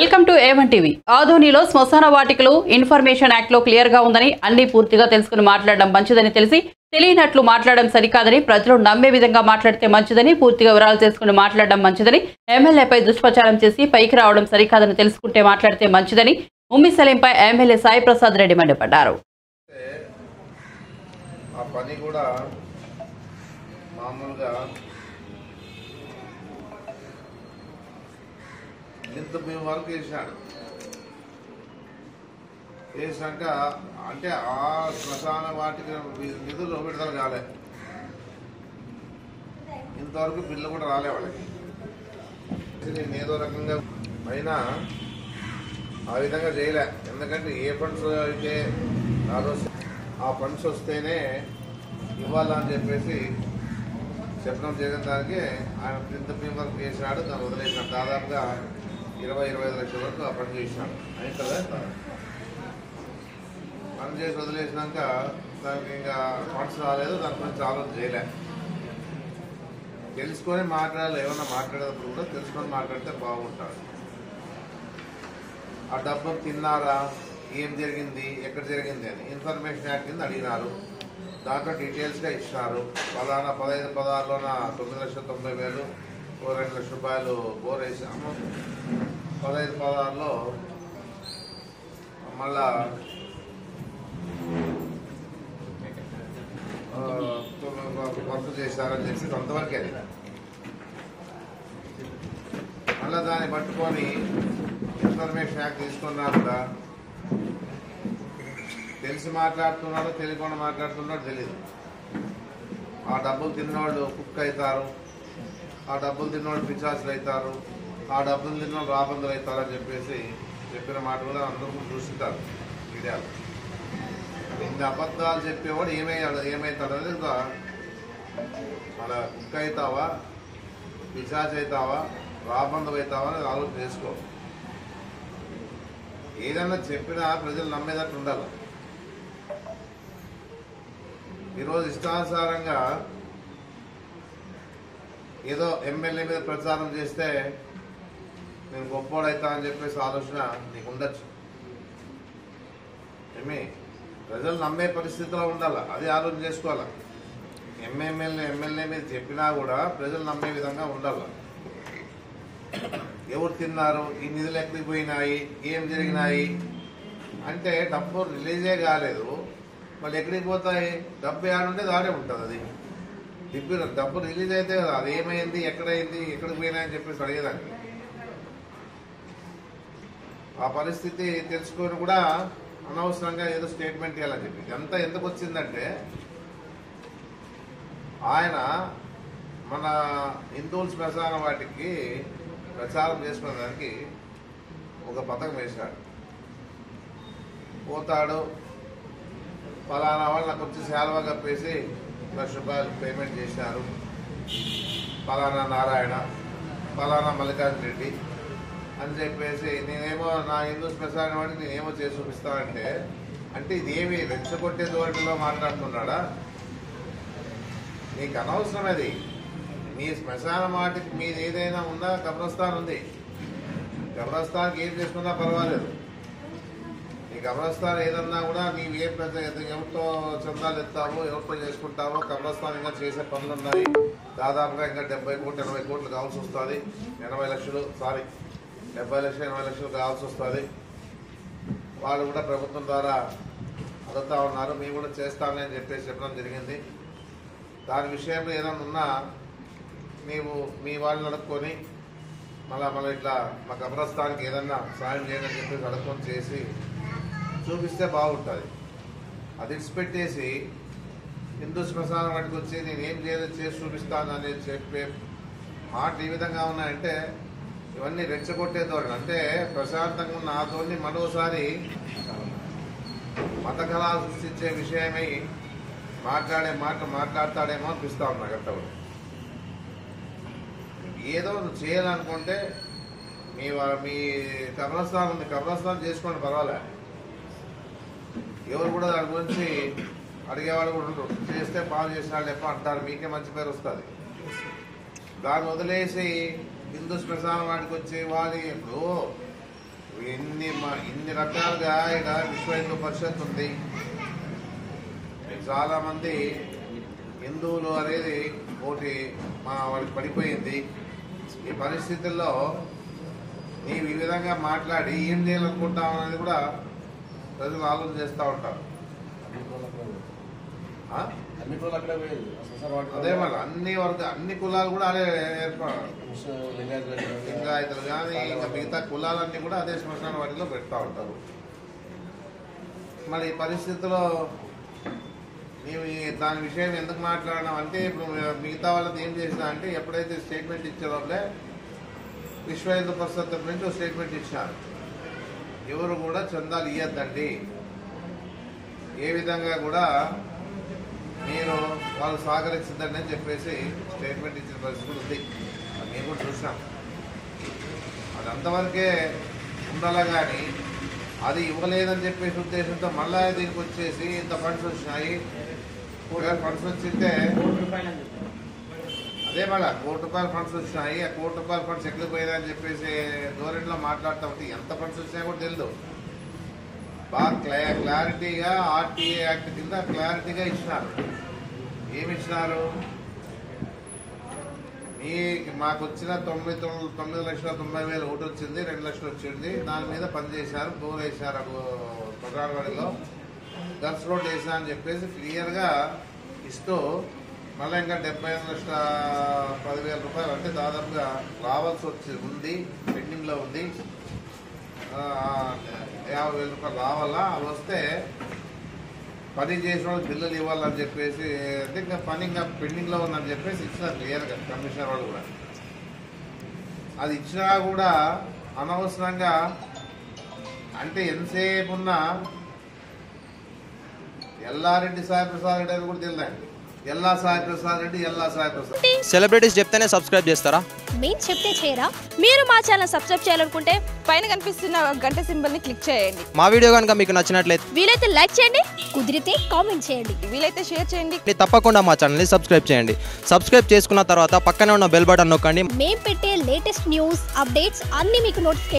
Welcome to A one TV ఆధోనిలో శ్మశాన వాటికలు ఇన్ఫర్మేషన్ యాక్ట్ లో క్లియర్ గా ఉందని అన్ని పూర్తిగా తెలుసుకుని మాట్లాడడం మంచిదని తెలిసి తెలియనట్లు మాట్లాడడం సరికాదని ప్రజలు నమ్మే విధంగా మాట్లాడితే మంచిదని పూర్తిగా వివరాలు తెలుసుకుని మాట్లాడడం మంచిదని ఎమ్మెల్యేపై దుష్ప్రచారం చేసి పైకి రావడం సరికాదని తెలుసుకుంటే మాట్లాడితే మంచిదని ఉమ్మి సలీంపై ఎమ్మెల్యే సాయి ప్రసాద్ రెడ్డి మండిపడ్డారు అంటే ఆ పని కూడా మామూలుగా ఇంత మేము వరకు వేసాడు వేసాక అంటే ఆ శ్మశాన వాటికి నిధులు విడుదల కాలే ఇంతవరకు బిల్లు కూడా రాలే వాళ్ళకి నేను ఏదో రకంగా అయినా ఆ విధంగా చేయలే ఎందుకంటే ఏ ఫండ్స్ అయితే ఆ రోజు ఆ ఫండ్స్ వస్తేనే ఇవ్వాలని చెప్పేసి చెప్పడం చేయడం దానికి ఆయన ఇంత వర్క్ చేసినాడు దాన్ని వదిలేసినాడు దాదాపుగా ఇరవై ఇరవై ఐదు లక్షల వరకు ఆ పని చేసినాడు అయిన కదా పని చేసి వదిలేసినాక దానికి ఇంకా ఫండ్స్ రాలేదు దాని గురించి ఆలోచన చేయలే తెలుసుకొని మాట్లాడాలి ఏమన్నా మాట్లాడేటప్పుడు కూడా తెలుసుకొని మాట్లాడితే బాగుంటాడు ఆ డబ్బు తిన్నారా ఏం జరిగింది ఎక్కడ జరిగింది అని ఇన్ఫర్మేషన్ యాక్ట్ కింద అడిగినారు దాంట్లో డీటెయిల్స్గా ఇచ్చినారు పలానా పదహైదు పదహారులోన తొమ్మిది లక్షల తొంభై వేలు ఓ రెండు లక్షల రూపాయలు బోర్ వేసాము పదహైదు పదహారులో మళ్ళా ఆ, తొమ్మిది వర్క్ చేశారని చెప్పి కొంతవరకే అది మళ్ళా దాన్ని పట్టుకొని ఇన్ఫర్మేషన్ యాక్ట్ తీసుకున్నారు కూడా తెలిసి మాట్లాడుతున్నాడో తెలియకుండా మాట్లాడుతున్నాడో తెలియదు ఆ డబ్బులు తిన్నవాళ్ళు కుక్ అవుతారు ఆ డబ్బులు తిన్నవాళ్ళు పిచాసులు అవుతారు ఆ డబ్బులు తిన్నవాళ్ళు రాబందులు అవుతారు అని చెప్పేసి చెప్పిన మాట కూడా అందరూ చూస్తుంటారు మీడియాలో ఇన్ని అబద్ధాలు చెప్పేవాడు ఏమయ్యాడు ఏమవుతాడు అనేది ఇంకా మన కుక్ అవుతావా పిశాచ్ అవుతావా రాబంధం అవుతావా అనేది ఆలోచన చేసుకో ఏదైనా చెప్పినా ప్రజలు నమ్మేటట్టు ఉండాలి ఈరోజు ఇష్టానుసారంగా ఏదో ఎమ్మెల్యే మీద ప్రచారం చేస్తే నేను గొప్పోడైతా అని చెప్పేసి ఆలోచన నీకు ఉండొచ్చు ఏమి ప్రజలు నమ్మే పరిస్థితిలో ఉండాలి అది ఆలోచన చేసుకోవాలి ఎంఎంఎల్ఏ ఎమ్మెల్యే మీద చెప్పినా కూడా ప్రజలు నమ్మే విధంగా ఉండాలి ఎవరు తిన్నారు ఈ నిధులు ఎక్కడికి పోయినాయి ఏం జరిగినాయి అంటే డబ్బు రిలీజే కాలేదు మళ్ళీ ఎక్కడికి పోతాయి డబ్బు ఏడుంటే దాడే ఉంటుంది అది డబ్బు డబ్బు రిలీజ్ అయితే కదా అది ఏమైంది ఎక్కడైంది ఎక్కడికి పోయినాయని చెప్పేసి అడిగేదానికి ఆ పరిస్థితి తెలుసుకొని కూడా అనవసరంగా ఏదో స్టేట్మెంట్ ఇవ్వాలని చెప్పి ఇదంతా ఎందుకు వచ్చిందంటే ఆయన మన హిందువుల శ్మశాన వాటికి ప్రచారం చేసుకునే దానికి ఒక పథకం వేశాడు పోతాడు ఫలానా వాళ్ళు నాకు వచ్చి సేలవ కప్పేసి లక్ష రూపాయలు పేమెంట్ చేశారు ఫలానా నారాయణ ఫలానా మల్లికార్జున రెడ్డి అని చెప్పేసి నేనేమో నా హిందూ శ్మశాన వాడికి నేనేమో చేసి చూపిస్తానంటే అంటే ఇదేమి రెచ్చగొట్టే ధోరణిలో మాట్లాడుతున్నాడా నీకు అనవసరం అది మీ శ్మశాన వాటికి మీది ఏదైనా ఉందా కబ్రస్థాన్ ఉంది కబ్రస్థాన్కి ఏం చేసుకున్నా పర్వాలేదు నీ కబ్రస్థాన్ ఏదన్నా కూడా నీవు ఏ పెద్ద ఎవరితో చందాలు ఎత్తావో ఎవరితో చేసుకుంటావో కబ్రస్థాన్ ఇంకా చేసే పనులు ఉన్నాయి దాదాపుగా ఇంకా డెబ్బై కోట్లు ఎనభై కోట్లు కావాల్సి వస్తుంది ఎనభై లక్షలు సారీ డెబ్బై లక్షలు ఎనభై లక్షలు కావాల్సి వస్తుంది వాళ్ళు కూడా ప్రభుత్వం ద్వారా అడుగుతా ఉన్నారు మేము కూడా చేస్తామని చెప్పేసి చెప్పడం జరిగింది దాని విషయంలో ఏదైనా ఉన్నా నీవు మీ వాళ్ళని అడుక్కొని మళ్ళా మళ్ళీ ఇట్లా మా కబ్రస్థానికి ఏదన్నా సాయం చేయండి అని చెప్పేసి అడుక్కొని చేసి చూపిస్తే బాగుంటుంది అది ఇడిచిపెట్టేసి హిందూ శ్మశానం వాటికి వచ్చి నేను ఏం చేయలేదు చేసి చూపిస్తాను అనేది చెప్పే మాట ఈ విధంగా ఉన్నాయంటే ఇవన్నీ రెచ్చగొట్టే ధోరణి అంటే ప్రశాంతంగా ఉన్న ఆ ధోరణి మరోసారి మత కళాలు సృష్టించే విషయమై మాట్లాడే మాట మాట్లాడతాడేమో అనిపిస్తా ఉన్నా గట్టవుడు ఏదో నువ్వు చేయాలనుకుంటే మీ వా- మీ కబ్రస్థాన్ ఉంది కబ్రస్థాన్ చేసుకోండి పర్వాలే ఎవరు కూడా దాని గురించి అడిగేవాళ్ళు కూడా ఉండరు చేస్తే బాగా చేసినాడు ఎప్ప అంటారు మీకే మంచి పేరు వస్తుంది దాన్ని వదిలేసి హిందూ శ్మశానం వాడికి వచ్చి వాళ్ళు ఇప్పుడు ఎన్ని మా ఇన్ని రకాలుగా ఇక్కడ విశ్వ హిందూ పరిషత్ ఉంది చాలా మంది హిందువులు అనేది ఒకటి మా వాళ్ళకి పడిపోయింది ఈ పరిస్థితుల్లో నీవు ఈ విధంగా మాట్లాడి ఏం చేయాలనుకుంటావు అనేది కూడా ప్రజలు ఆలోచన చేస్తూ ఉంటారు ఆ? అన్ని రోజులు అక్కడే పోయేది శ్మశాన వాటిక అదే మళ్ళీ అన్ని వర్గ అన్ని కులాలు కూడా అదే ఏర్పడాలి ముస్లిం లింగాయతులు కానీ, లింగాయతులు కానీ ఇంకా మిగతా కులాలన్నీ కూడా అదే శ్మశాన వాటిలో పెడతా ఉంటారు మరి ఈ పరిస్థితిలో నీవు ఈ- దాని విషయం ఎందుకు మాట్లాడడం అంటే ఇప్పుడు మిగతా వాళ్ళది ఏం చేసినా అంటే ఎప్పుడైతే స్టేట్మెంట్ ఇచ్చేవాళ్ళే విశ్వ హిందూ పరిషత్ తరపు నుంచి ఒక స్టేట్మెంట్ ఇచ్చినారు ఎవరు కూడా చందాలు ఇయ్యద్దండి ఏ విధంగా కూడా మీరు వాళ్ళు సహకరించద్దండి అని చెప్పేసి స్టేట్మెంట్ ఇచ్చిన పరిస్థితి ఉంది అది మేము కూడా చూసాం అది అంతవరకే ఉండాలా కానీ అది ఇవ్వలేదని చెప్పేసి ఉద్దేశంతో మళ్ళా దీనికి వచ్చేసి ఇంత ఫండ్స్ వచ్చినాయి ఒకవేళ ఫండ్స్ వచ్చింటే అదే మళ్ళా కోటి రూపాయల ఫండ్స్ వచ్చినాయి ఆ కోటి రూపాయల ఫండ్స్ ఎక్కడికి పోయినా అని చెప్పేసి ధోరణిలో మాట్లాడుతూ ఉంటే ఎంత ఫండ్స్ వచ్చినాయో కూడా తెలియదు బాగా క్లా క్లారిటీగా ఆర్టీఏ యాక్ట్ కింద క్లారిటీగా ఇచ్చినారు ఏమి ఇచ్చినారు మీ మాకు వచ్చిన తొమ్మిది తొమ్మిది తొమ్మిది లక్షల తొంభై వేలు ఒకటి వచ్చింది రెండు లక్షలు వచ్చింది దాని మీద పని చేశారు బోర్ వేశారు ప్రధానవాడిలో గర్ల్స్ రోడ్ వేసా అని చెప్పేసి క్లియర్గా ఇస్తూ మళ్ళీ ఇంకా డెబ్బై ఐదు లక్షల పదివేల రూపాయలు అంటే దాదాపుగా రావాల్సి వచ్చి ఉంది పెండింగ్లో ఉంది ఆ, యాభై వేల రూపాయలు రావాలా అవి వస్తే పని చేసిన వాళ్ళు బిల్లులు ఇవ్వాలని చెప్పేసి అంటే ఇంకా పని ఇంకా పెండింగ్లో ఉందని చెప్పేసి ఇచ్చినారు క్లియర్గా కమిషనర్ వాళ్ళు కూడా అది ఇచ్చినా కూడా అనవసరంగా అంటే ఎంతసేపు ఉన్నా ఎల్లారెడ్డి సాయి ప్రసాద్ రెడ్డి అని కూడా తెలియదండి ఎల్లా సాయి ప్రసాద్ రెడ్డి ఎల్లా సాయి ప్రసాద్ సెలబ్రిటీస్ చెప్తేనే సబ్స్క్రైబ్ చేస్తారా మేము చెప్తే చేయరా మీరు మా ఛానల్ సబ్స్క్రైబ్ చేయాలనుకుంటే పైన కనిపిస్తున్న గంట సింబల్ ని క్లిక్ చేయండి మా వీడియో కనుక మీకు నచ్చినట్లయితే వీలైతే లైక్ చేయండి కుదిరితే కామెంట్ చేయండి వీలైతే షేర్ చేయండి తప్పకుండా మా ఛానల్ని సబ్స్క్రైబ్ చేయండి సబ్స్క్రైబ్ చేసుకున్న తర్వాత పక్కనే ఉన్న బెల్ బటన్ నొక్కండి మేము పెట్టే లేటెస్ట్ న్యూస్ అప్డేట్స్ అన్నీ మీకు నోటిఫికేషన్